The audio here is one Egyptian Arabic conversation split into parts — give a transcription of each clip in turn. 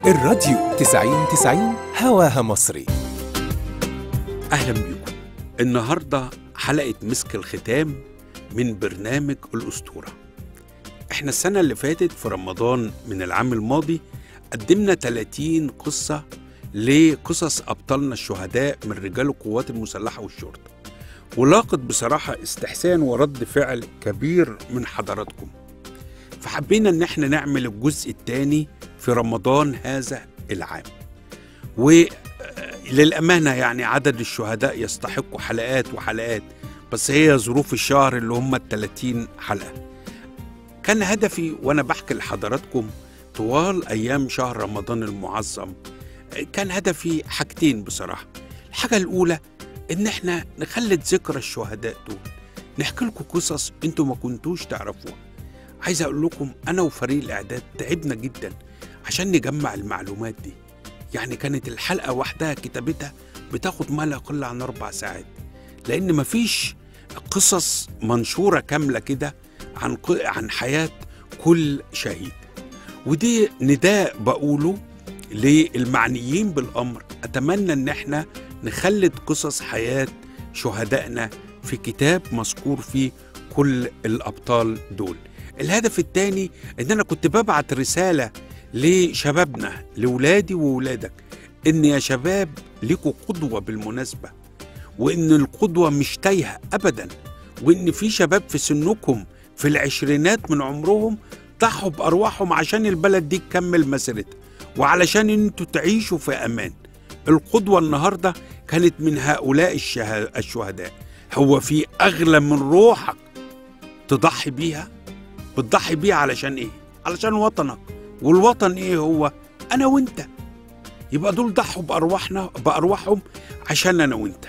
الراديو 90 90 هواها مصري أهلا بيكم النهاردة حلقة مسك الختام من برنامج الأسطورة احنا السنة اللي فاتت في رمضان من العام الماضي قدمنا 30 قصة لقصص أبطالنا الشهداء من رجال القوات المسلحة والشرطة ولاقت بصراحة استحسان ورد فعل كبير من حضراتكم فحبينا ان احنا نعمل الجزء الثاني في رمضان هذا العام وللأمانة يعني عدد الشهداء يستحقوا حلقات وحلقات بس هي ظروف الشهر اللي هم ال 30 حلقة كان هدفي وأنا بحكي لحضراتكم طوال أيام شهر رمضان المعظم كان هدفي حاجتين بصراحة الحاجة الأولى إن إحنا نخلد ذكرى الشهداء دول نحكي لكم قصص انتوا ما كنتوش تعرفوها عايز اقول لكم انا وفريق الاعداد تعبنا جدا عشان نجمع المعلومات دي يعني كانت الحلقه وحدها كتابتها بتاخد ما لا يقل عن اربع ساعات لان مفيش قصص منشوره كامله كده عن ق- عن حياه كل شهيد ودي نداء بقوله للمعنيين بالامر اتمنى ان احنا نخلد قصص حياه شهدائنا في كتاب مذكور فيه كل الابطال دول الهدف الثاني ان انا كنت ببعت رساله لشبابنا لولادي وولادك ان يا شباب ليكوا قدوه بالمناسبه وان القدوه مش تايهه ابدا وان في شباب في سنكم في العشرينات من عمرهم ضحوا بارواحهم عشان البلد دي تكمل مسيرتها وعلشان انتوا تعيشوا في امان القدوه النهارده كانت من هؤلاء الشه- الشهداء هو في اغلى من روحك تضحي بيها بتضحي بيها علشان ايه علشان وطنك والوطن ايه هو انا وانت يبقى دول ضحوا بارواحنا بارواحهم عشان انا وانت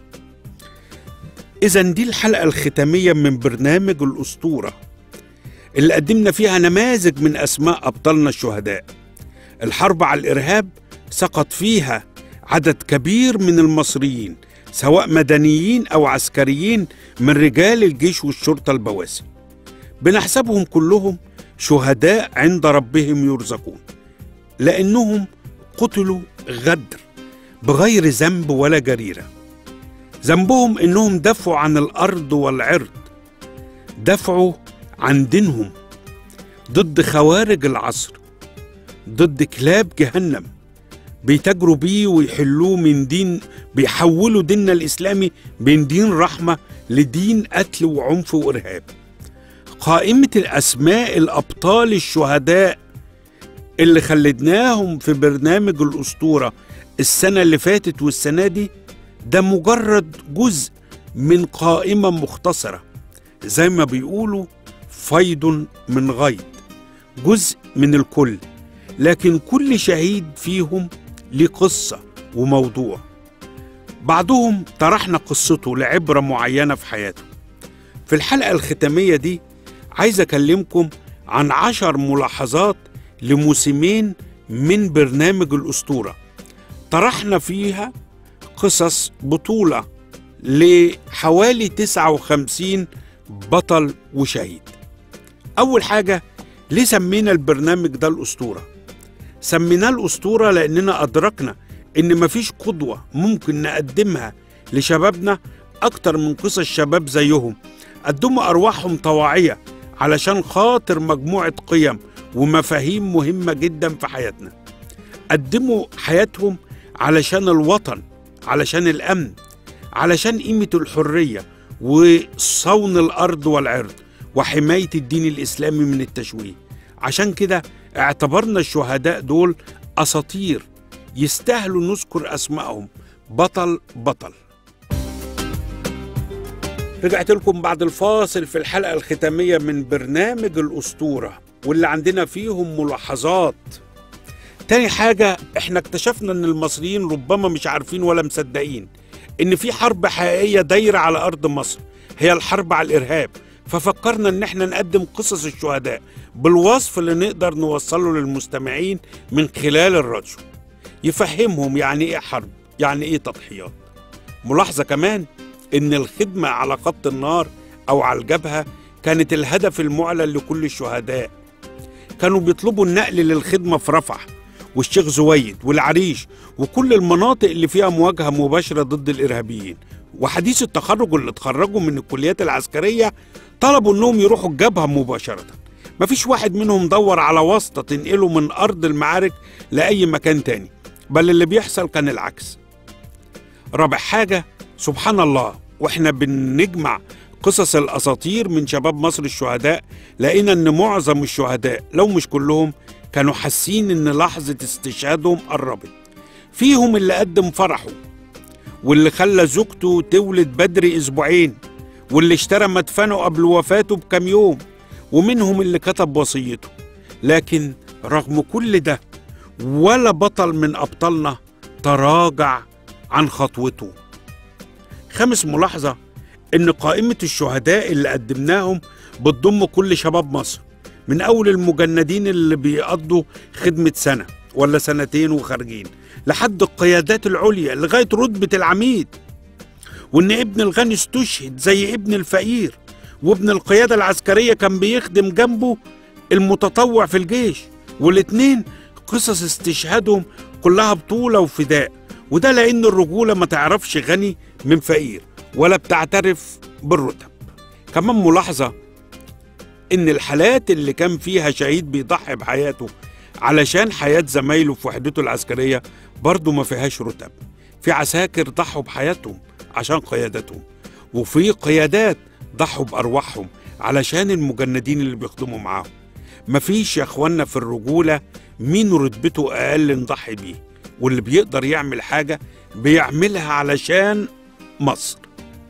اذا دي الحلقه الختاميه من برنامج الاسطوره اللي قدمنا فيها نماذج من اسماء ابطالنا الشهداء الحرب على الارهاب سقط فيها عدد كبير من المصريين سواء مدنيين او عسكريين من رجال الجيش والشرطه البواسل بنحسبهم كلهم شهداء عند ربهم يرزقون لانهم قتلوا غدر بغير ذنب ولا جريره ذنبهم انهم دافعوا عن الارض والعرض دافعوا عن دينهم ضد خوارج العصر ضد كلاب جهنم بيتاجروا بيه ويحلوه من دين بيحولوا ديننا الاسلامي من دين رحمه لدين قتل وعنف وارهاب قائمة الأسماء الأبطال الشهداء اللي خلدناهم في برنامج الأسطورة السنة اللي فاتت والسنة دي ده مجرد جزء من قائمة مختصرة زي ما بيقولوا فيض من غيض جزء من الكل لكن كل شهيد فيهم ليه قصة وموضوع بعضهم طرحنا قصته لعبرة معينة في حياته في الحلقة الختامية دي عايز أكلمكم عن عشر ملاحظات لموسمين من برنامج الأسطورة طرحنا فيها قصص بطولة لحوالي 59 بطل وشهيد أول حاجة ليه سمينا البرنامج ده الأسطورة سميناه الأسطورة لأننا أدركنا إن مفيش قدوة ممكن نقدمها لشبابنا أكتر من قصص شباب زيهم قدموا أرواحهم طواعية علشان خاطر مجموعة قيم ومفاهيم مهمة جدا في حياتنا قدموا حياتهم علشان الوطن علشان الأمن علشان قيمة الحرية وصون الأرض والعرض وحماية الدين الإسلامي من التشويه عشان كده اعتبرنا الشهداء دول أساطير يستاهلوا نذكر أسمائهم بطل بطل رجعت لكم بعد الفاصل في الحلقة الختامية من برنامج الأسطورة واللي عندنا فيهم ملاحظات تاني حاجة احنا اكتشفنا ان المصريين ربما مش عارفين ولا مصدقين ان في حرب حقيقية دايرة على أرض مصر هي الحرب على الإرهاب ففكرنا ان احنا نقدم قصص الشهداء بالوصف اللي نقدر نوصله للمستمعين من خلال الراديو يفهمهم يعني ايه حرب يعني ايه تضحيات ملاحظة كمان ان الخدمة على خط النار او على الجبهة كانت الهدف المعلن لكل الشهداء كانوا بيطلبوا النقل للخدمة في رفح والشيخ زويد والعريش وكل المناطق اللي فيها مواجهة مباشرة ضد الإرهابيين وحديث التخرج اللي اتخرجوا من الكليات العسكرية طلبوا انهم يروحوا الجبهة مباشرة مفيش واحد منهم دور على واسطة تنقله من أرض المعارك لأي مكان تاني بل اللي بيحصل كان العكس رابع حاجة سبحان الله واحنا بنجمع قصص الأساطير من شباب مصر الشهداء لقينا إن معظم الشهداء لو مش كلهم كانوا حاسين إن لحظة استشهادهم قربت فيهم اللي قدم فرحه واللي خلى زوجته تولد بدري أسبوعين واللي اشترى مدفنه قبل وفاته بكام يوم ومنهم اللي كتب وصيته لكن رغم كل ده ولا بطل من أبطالنا تراجع عن خطوته خامس ملاحظة إن قائمة الشهداء اللي قدمناهم بتضم كل شباب مصر من أول المجندين اللي بيقضوا خدمة سنة ولا سنتين وخارجين لحد القيادات العليا لغاية رتبة العميد وإن ابن الغني استشهد زي ابن الفقير وابن القيادة العسكرية كان بيخدم جنبه المتطوع في الجيش والاتنين قصص استشهادهم كلها بطولة وفداء وده لأن الرجولة ما تعرفش غني من فقير ولا بتعترف بالرتب كمان ملاحظة إن الحالات اللي كان فيها شهيد بيضحي بحياته علشان حياة زمايله في وحدته العسكرية برضه ما فيهاش رتب في عساكر ضحوا بحياتهم عشان قيادتهم وفي قيادات ضحوا بأرواحهم علشان المجندين اللي بيخدموا معاهم مفيش يا اخوانا في الرجولة مين رتبته أقل نضحي بيه واللي بيقدر يعمل حاجة بيعملها علشان مصر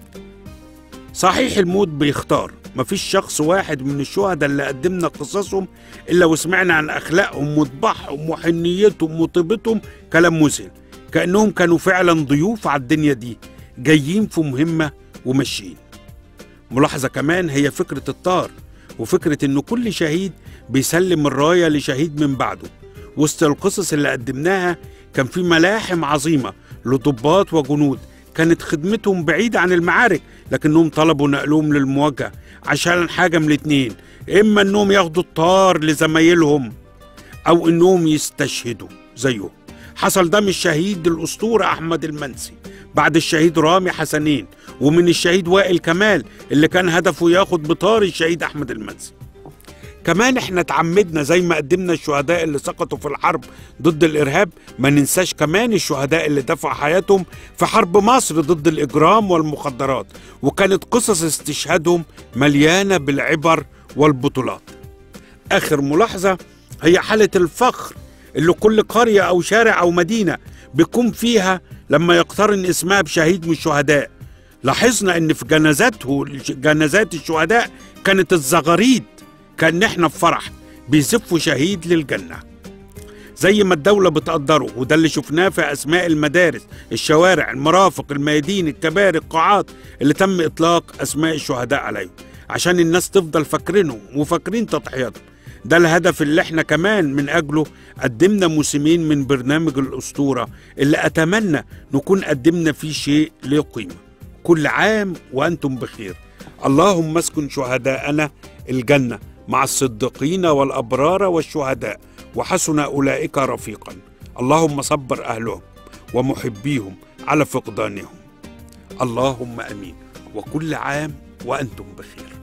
صحيح الموت بيختار مفيش شخص واحد من الشهداء اللي قدمنا قصصهم إلا وسمعنا عن أخلاقهم وطباعهم وحنيتهم وطيبتهم كلام مسهل كأنهم كانوا فعلا ضيوف على الدنيا دي جايين في مهمة وماشيين ملاحظة كمان هي فكرة الطار وفكرة إن كل شهيد بيسلم الراية لشهيد من بعده وسط القصص اللي قدمناها كان في ملاحم عظيمة لضباط وجنود كانت خدمتهم بعيدة عن المعارك لكنهم طلبوا نقلهم للمواجهة عشان حاجة من الاتنين إما إنهم ياخدوا الطار لزمايلهم أو إنهم يستشهدوا زيهم حصل ده من الشهيد الأسطورة أحمد المنسي بعد الشهيد رامي حسنين ومن الشهيد وائل كمال اللي كان هدفه ياخد بطار الشهيد أحمد المنسي كمان احنا اتعمدنا زي ما قدمنا الشهداء اللي سقطوا في الحرب ضد الارهاب ما ننساش كمان الشهداء اللي دفعوا حياتهم في حرب مصر ضد الاجرام والمخدرات وكانت قصص استشهادهم مليانه بالعبر والبطولات اخر ملاحظه هي حاله الفخر اللي كل قريه او شارع او مدينه بيكون فيها لما يقترن اسمها بشهيد من الشهداء لاحظنا ان في جنازاته جنازات الشهداء كانت الزغاريد كان احنا في فرح بيزفوا شهيد للجنة زي ما الدولة بتقدره وده اللي شفناه في أسماء المدارس الشوارع المرافق الميادين الكباري القاعات اللي تم إطلاق أسماء الشهداء عليهم عشان الناس تفضل فاكرينهم وفاكرين تضحياتهم ده الهدف اللي احنا كمان من أجله قدمنا موسمين من برنامج الأسطورة اللي أتمنى نكون قدمنا فيه شيء له قيمة كل عام وأنتم بخير اللهم اسكن شهداءنا الجنة مع الصديقين والأبرار والشهداء وحسن أولئك رفيقا اللهم صبر أهلهم ومحبيهم على فقدانهم اللهم أمين وكل عام وأنتم بخير